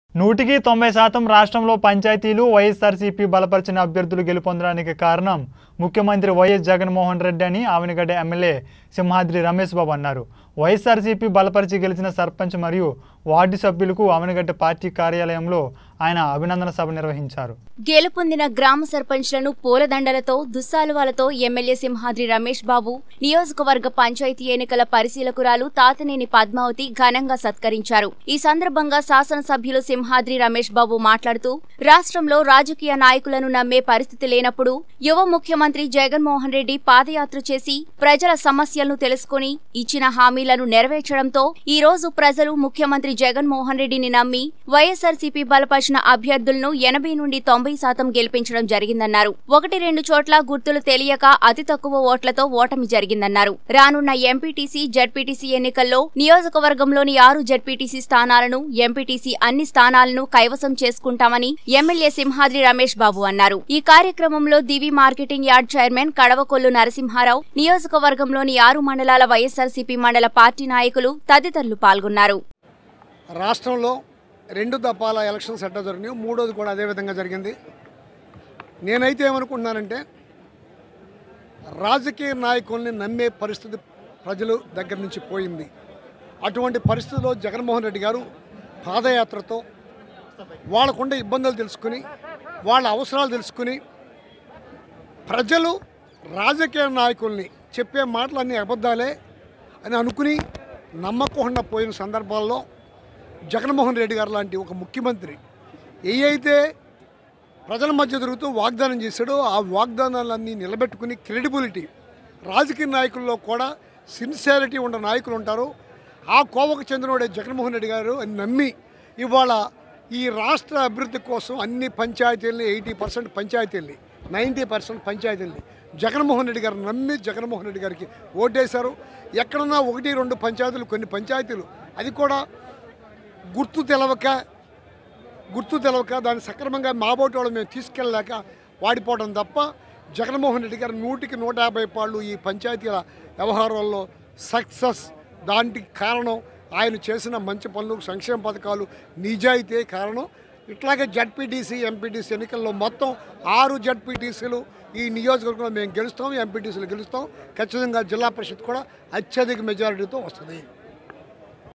నూటికి తొంభై శాతం రాష్ట్రంలో పంచాయతీలు వైఎస్ఆర్సీపీ బలపరిచిన అభ్యర్థులు గెలుపొందడానికి కారణం ముఖ్యమంత్రి వైఎస్ జగన్మోహన్ రెడ్డి అని ఆవినగడ్డ ఎమ్మెల్యే సింహాద్రి రమేష్ బాబు అన్నారు వైఎస్ఆర్సీపీ బలపరిచి గెలిచిన సర్పంచ్ మరియు వార్డు సభ్యులకు ఆవినగడ్డ పార్టీ కార్యాలయంలో ఆయన అభినందన సభ నిర్వహించారు గెలుపొందిన గ్రామ సర్పంచ్లను పూలదండలతో దుస్సాలువాలతో ఎమ్మెల్యే సింహాద్రి రమేష్ బాబు నియోజకవర్గ పంచాయతీ ఎన్నికల పరిశీలకురాలు తాతనేని పద్మావతి ఘనంగా సత్కరించారు ఈ సందర్భంగా శాసనసభ్యులు సింహాద్రి రమేష్ బాబు మాట్లాడుతూ రాష్ట్రంలో రాజకీయ నాయకులను నమ్మే పరిస్థితి లేనప్పుడు యువ ముఖ్యమంత్రి జగన్మోహన్ రెడ్డి పాదయాత్ర చేసి ప్రజల సమస్యలను తెలుసుకుని ఇచ్చిన హామీలను నెరవేర్చడంతో ఈ రోజు ప్రజలు ముఖ్యమంత్రి జగన్మోహన్ రెడ్డిని నమ్మి వైఎస్ఆర్సీపీ బలపరిచిన అభ్యర్థులను ఎనభై నుండి తొంభై శాతం గెలిపించడం జరిగిందన్నారు ఒకటి రెండు చోట్ల గుర్తులు తెలియక అతి తక్కువ ఓట్లతో ఓటమి జరిగిందన్నారు రానున్న ఎంపీటీసీ జడ్పీటీసీ ఎన్నికల్లో నియోజకవర్గంలోని ఆరు జడ్పీటీసీ స్థానాలను ఎంపీటీసీ అన్ని స్థానాలను కైవసం చేసుకుంటామని ఎమ్మెల్యే సింహాద్రి రమేష్ బాబు అన్నారు ఈ కార్యక్రమంలో Divi marketing yard chairman Kadavakollu Narasimharao నియోజకవర్గంలోని ఆరు మండలాల వైఎస్ఆర్సీపీ మండల పార్టీ నాయకులు తదితరులు పాల్గొన్నారు రాష్ట్రంలో రెండు దఫాల ఎలక్షన్స్ ఎట్లా జరిగినాయి మూడోది కూడా అదే విధంగా జరిగింది నేనైతే ఏమనుకుంటున్నానంటే రాజకీయ నాయకుల్ని నమ్మే పరిస్థితి ప్రజలు దగ్గర నుంచి పోయింది అటువంటి పరిస్థితిలో జగన్మోహన్ రెడ్డి గారు పాదయాత్రతో వాళ్ళకుండే ఇబ్బందులు తెలుసుకుని వాళ్ళ అవసరాలు తెలుసుకుని ప్రజలు రాజకీయ నాయకుల్ని చెప్పే మాటలన్నీ అబద్ధాలే అని అనుకుని నమ్మకుండా పోయిన సందర్భాల్లో జగన్మోహన్ రెడ్డి గారు లాంటి ఒక ముఖ్యమంత్రి ఏ అయితే ప్రజల మధ్య తిరుగుతూ వాగ్దానం చేశాడో ఆ వాగ్దానాలన్నీ నిలబెట్టుకుని క్రెడిబిలిటీ రాజకీయ నాయకుల్లో కూడా సిన్సియారిటీ ఉన్న నాయకులు ఉంటారు ఆ కోవకు చెందినవాడే జగన్మోహన్ రెడ్డి గారు అని నమ్మి ఇవాళ ఈ రాష్ట్ర అభివృద్ధి కోసం అన్ని పంచాయతీలని ఎయిటీ పర్సెంట్ పంచాయతీల్ని నైంటీ పర్సెంట్ పంచాయతీల్ని జగన్మోహన్ రెడ్డి గారు నమ్మి జగన్మోహన్ రెడ్డి గారికి ఓటేశారు ఎక్కడన్నా ఒకటి రెండు పంచాయతీలు కొన్ని పంచాయతీలు అది కూడా గుర్తు తెలవక గుర్తు తెలవక దాన్ని సక్రమంగా మాబోటి వాళ్ళు మేము తీసుకెళ్ళలేక వాడిపోవడం తప్ప జగన్మోహన్ రెడ్డి గారు నూటికి నూట యాభై పాళ్ళు ఈ పంచాయతీల వ్యవహారాల్లో సక్సెస్ దానికి కారణం ఆయన చేసిన మంచి పనులు సంక్షేమ పథకాలు నిజాయితీ కారణం ఇట్లాగే జడ్పీటీసీ ఎంపీటీసీ ఎన్నికల్లో మొత్తం ఆరు జడ్పీటీసీలు ఈ నియోజకవర్గంలో మేము గెలుస్తాం ఎంపీటీసీలు గెలుస్తాం ఖచ్చితంగా జిల్లా పరిషత్ కూడా అత్యధిక మెజారిటీతో వస్తుంది